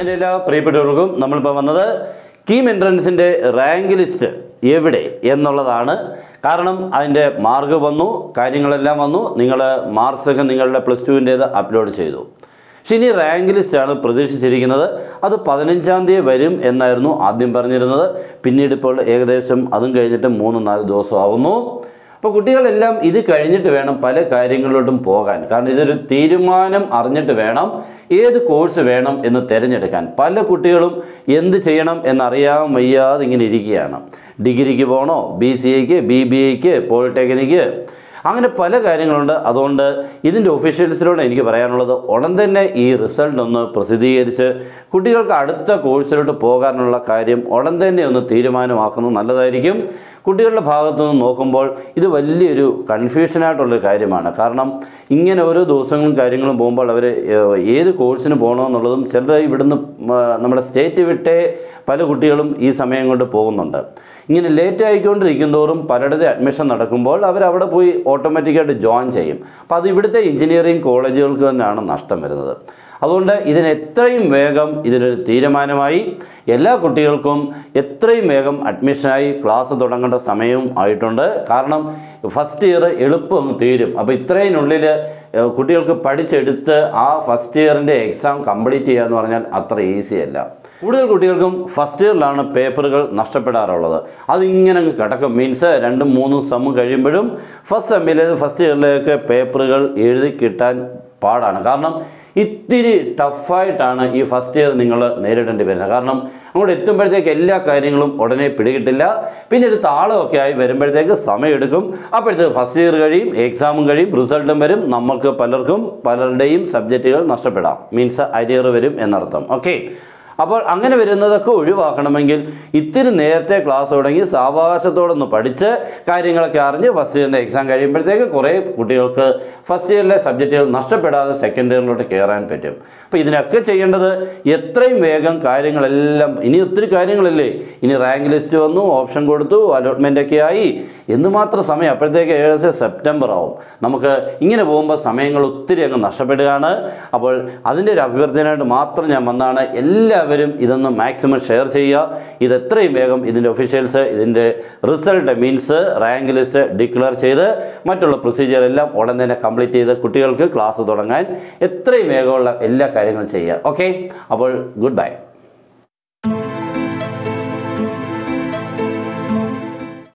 എൻ്റെ എല്ലാ പ്രിയപ്പെട്ടവർക്കും നമ്മളിപ്പോൾ വന്നത് കീം എൻട്രൻസിൻ്റെ റാങ്ക് ലിസ്റ്റ് എവിടെ എന്നുള്ളതാണ് കാരണം അതിൻ്റെ മാർക്ക് വന്നു കാര്യങ്ങളെല്ലാം വന്നു നിങ്ങൾ മാർക്സൊക്കെ നിങ്ങളുടെ പ്ലസ് ടുവിൻ്റേത് അപ്ലോഡ് ചെയ്തു പക്ഷേ ഇനി റാങ്ക് ലിസ്റ്റാണ് പ്രതീക്ഷിച്ചിരിക്കുന്നത് അത് പതിനഞ്ചാം തീയതി വരും എന്നായിരുന്നു ആദ്യം പറഞ്ഞിരുന്നത് പിന്നീട് ഇപ്പോൾ ഏകദേശം അതും കഴിഞ്ഞിട്ട് മൂന്ന് നാല് ദിവസം ആവുന്നു അപ്പോൾ കുട്ടികളെല്ലാം ഇത് കഴിഞ്ഞിട്ട് വേണം പല കാര്യങ്ങളിലോട്ടും പോകാൻ കാരണം ഇതൊരു തീരുമാനം അറിഞ്ഞിട്ട് വേണം ഏത് കോഴ്സ് വേണം എന്ന് തിരഞ്ഞെടുക്കാൻ പല കുട്ടികളും എന്ത് ചെയ്യണം എന്നറിയാൻ വയ്യാതെ ഇങ്ങനെ ഇരിക്കുകയാണ് ഡിഗ്രിക്ക് പോകണോ ബി സി എക്ക് ബി ബി എക്ക് പോളിടെക്നിക്ക് അങ്ങനെ പല കാര്യങ്ങളുണ്ട് അതുകൊണ്ട് ഇതിൻ്റെ ഒഫീഷ്യൽസിനോട് എനിക്ക് പറയാനുള്ളത് ഉടൻ തന്നെ ഈ റിസൾട്ട് ഒന്ന് പ്രസിദ്ധീകരിച്ച് കുട്ടികൾക്ക് അടുത്ത കോഴ്സിലോട്ട് പോകാനുള്ള കാര്യം ഉടൻ തന്നെ ഒന്ന് തീരുമാനമാക്കുന്നത് നല്ലതായിരിക്കും കുട്ടികളുടെ ഭാഗത്തു നിന്ന് നോക്കുമ്പോൾ ഇത് വലിയൊരു കൺഫ്യൂഷനായിട്ടുള്ളൊരു കാര്യമാണ് കാരണം ഇങ്ങനെ ഓരോ ദിവസങ്ങളും കാര്യങ്ങളും പോകുമ്പോൾ അവർ ഏത് കോഴ്സിന് പോകണമെന്നുള്ളതും ചിലർ ഇവിടുന്ന് ആ, നമ്മുടെ സ്റ്റേറ്റ് വിട്ടേ പല കുട്ടികളും ഈ സമയം കൊണ്ട് പോകുന്നുണ്ട് ഇങ്ങനെ ലേറ്റ് ആയിക്കൊണ്ടിരിക്കും തോറും പലയിടത്തെ അഡ്മിഷൻ നടക്കുമ്പോൾ അവർ അവിടെ പോയി ഓട്ടോമാറ്റിക്കായിട്ട് ജോയിൻ ചെയ്യും അപ്പോൾ അത് ഇവിടുത്തെ എഞ്ചിനീയറിംഗ് കോളേജുകൾക്ക് തന്നെയാണ് നഷ്ടം വരുന്നത് അതുകൊണ്ട് ഇതിന് എത്രയും വേഗം ഇതിനൊരു തീരുമാനമായി എല്ലാ കുട്ടികൾക്കും എത്രയും വേഗം അഡ്മിഷനായി ക്ലാസ് തുടങ്ങേണ്ട സമയവും ആയിട്ടുണ്ട് കാരണം ഫസ്റ്റ് ഇയർ എളുപ്പം അങ്ങ് തീരും അപ്പോൾ ഇത്രയിനുള്ളിൽ ഏഹ്, കുട്ടികൾക്ക് പഠിച്ചെടുത്ത് ആ ഫസ്റ്റ് ഇയറിൻ്റെ എക്സാം കംപ്ലീറ്റ് ചെയ്യുക എന്ന് പറഞ്ഞാൽ അത്ര ഈസി അല്ല കൂടുതൽ കുട്ടികൾക്കും ഫസ്റ്റ് ഇയറിലാണ് പേപ്പറുകൾ നഷ്ടപ്പെടാറുള്ളത് അതിങ്ങനെ അങ്ങ് കിടക്കും മീൻസ് രണ്ടും മൂന്നും സമ്മും കഴിയുമ്പോഴും ഫസ്റ്റ് സെമ്മിലേക്ക് ഫസ്റ്റ് ഇയറിലേക്ക് പേപ്പറുകൾ എഴുതി കിട്ടാൻ പാടാണ് കാരണം ഇത്തിരി ടഫായിട്ടാണ് ഈ ഫസ്റ്റ് ഇയർ നിങ്ങൾ നേരിടേണ്ടി വരുന്നത് കാരണം അങ്ങോട്ട് എത്തുമ്പോഴത്തേക്ക് എല്ലാ കാര്യങ്ങളും ഉടനെ പിടികിട്ടില്ല പിന്നെ ഒരു താളമൊക്കെ ആയി വരുമ്പോഴത്തേക്ക് സമയമെടുക്കും അപ്പോഴത്തേക്ക് ഫസ്റ്റ് ഇയർ കഴിയും എക്സാമും കഴിയും റിസൾട്ടും വരും നമുക്ക് പലർക്കും പലരുടെയും സബ്ജക്റ്റുകൾ നഷ്ടപ്പെടാം മീൻസ് അരിയർ വരും എന്നർത്ഥം ഓക്കെ അപ്പോൾ അങ്ങനെ വരുന്നതൊക്കെ ഒഴിവാക്കണമെങ്കിൽ ഇത്തിരി നേരത്തെ ക്ലാസ് തുടങ്ങി സാവകാശത്തോടൊന്ന് പഠിച്ച് കാര്യങ്ങളൊക്കെ അറിഞ്ഞ് ഫസ്റ്റ് ഇയറിൻ്റെ എക്സാം കഴിയുമ്പോഴത്തേക്ക് കുറേ കുട്ടികൾക്ക് ഫസ്റ്റ് ഇയറിലെ സബ്ജക്റ്റുകൾ നഷ്ടപ്പെടാതെ സെക്കൻഡ് ഇയറിലോട്ട് കയറാൻ പറ്റും അപ്പോൾ ഇതിനൊക്കെ ചെയ്യേണ്ടത് എത്രയും വേഗം കാര്യങ്ങളെല്ലാം ഇനി ഒത്തിരി കാര്യങ്ങളല്ലേ ഇനി റാങ്ക് ലിസ്റ്റ് വന്നു ഓപ്ഷൻ കൊടുത്തു അലോട്ട്മെൻ്റ് ഒക്കെ ആയി എന്തുമാത്രം സമയം അപ്പോഴത്തേക്ക് ഏകദേശം സെപ്റ്റംബർ ആവും നമുക്ക് ഇങ്ങനെ പോകുമ്പോൾ സമയങ്ങൾ ഒത്തിരി അങ്ങ് നഷ്ടപ്പെടുകയാണ് അപ്പോൾ അതിൻ്റെ ഒരു അഭ്യർത്ഥനയായിട്ട് മാത്രം ഞാൻ വന്നാണ് എല്ലാവരും ഇതൊന്ന് മാക്സിമം ഷെയർ ചെയ്യുക ഇത് എത്രയും വേഗം ഇതിൻ്റെ ഒഫീഷ്യൽസ് ഇതിൻ്റെ result means rank list declare ചെയ്ത് മറ്റുള്ള പ്രൊസീജിയർ എല്ലാം ഉടൻ തന്നെ കംപ്ലീറ്റ് ചെയ്ത് കുട്ടികൾക്ക് ക്ലാസ് തുടങ്ങാൻ എത്രയും വേഗമുള്ള എല്ലാ കാര്യങ്ങളും ചെയ്യുക ഓക്കെ അപ്പോൾ ഗുഡ് ബൈ